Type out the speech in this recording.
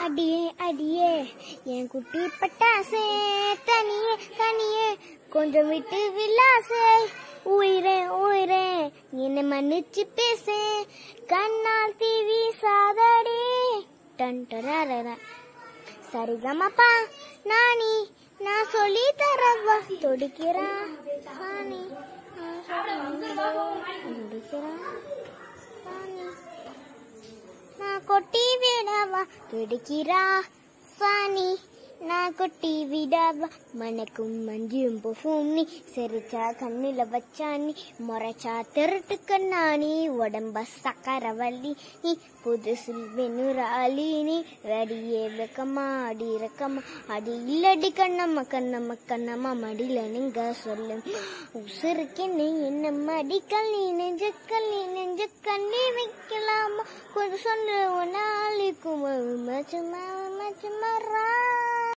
அடியே அடியே என் குட்டி பட்டாசே தனியே தனியே கொஞ்சம் விட்டு விலாசே உயிரே உயிரே என்னை மன்னிச்சு பேசே கண்ணால் தீவி சாதடி டன் டரரர. சரிகமப்பா நானி நான் சொல்லி தரவா துடிக்கிறா நானி நான் சொல்லி துடிக்கிறா நானி நான் கொட்டி விடவா துடிக்கிறா சாணி நான் கொட்டி விடவா மணக்கும் மஞ்சும் புஃபும் நீ சிரிச்சா கண்ணில வச்சா நீ முறைச்சா திருட்டு கண்ணாணி உடம்ப சக்கரவள்ளி நீ புதுசு வெண்ணுராளி நீ அடியே வெக்கமா அடி ரக்கமா அடி இல்லடி கண்ணம்மா கண்ணம்மா கண்ணம்மா மடியில நீங்க சொல்லு உசுருக்கு நீ என்ன மடிக்கல் நீ நெஞ்சுக்கல் நீ நெஞ்சுக்கல் நீ வைக்கலாமா கொஞ்சம் சொல்லு நாளைக்கும் மச்சுமா மச்சுமா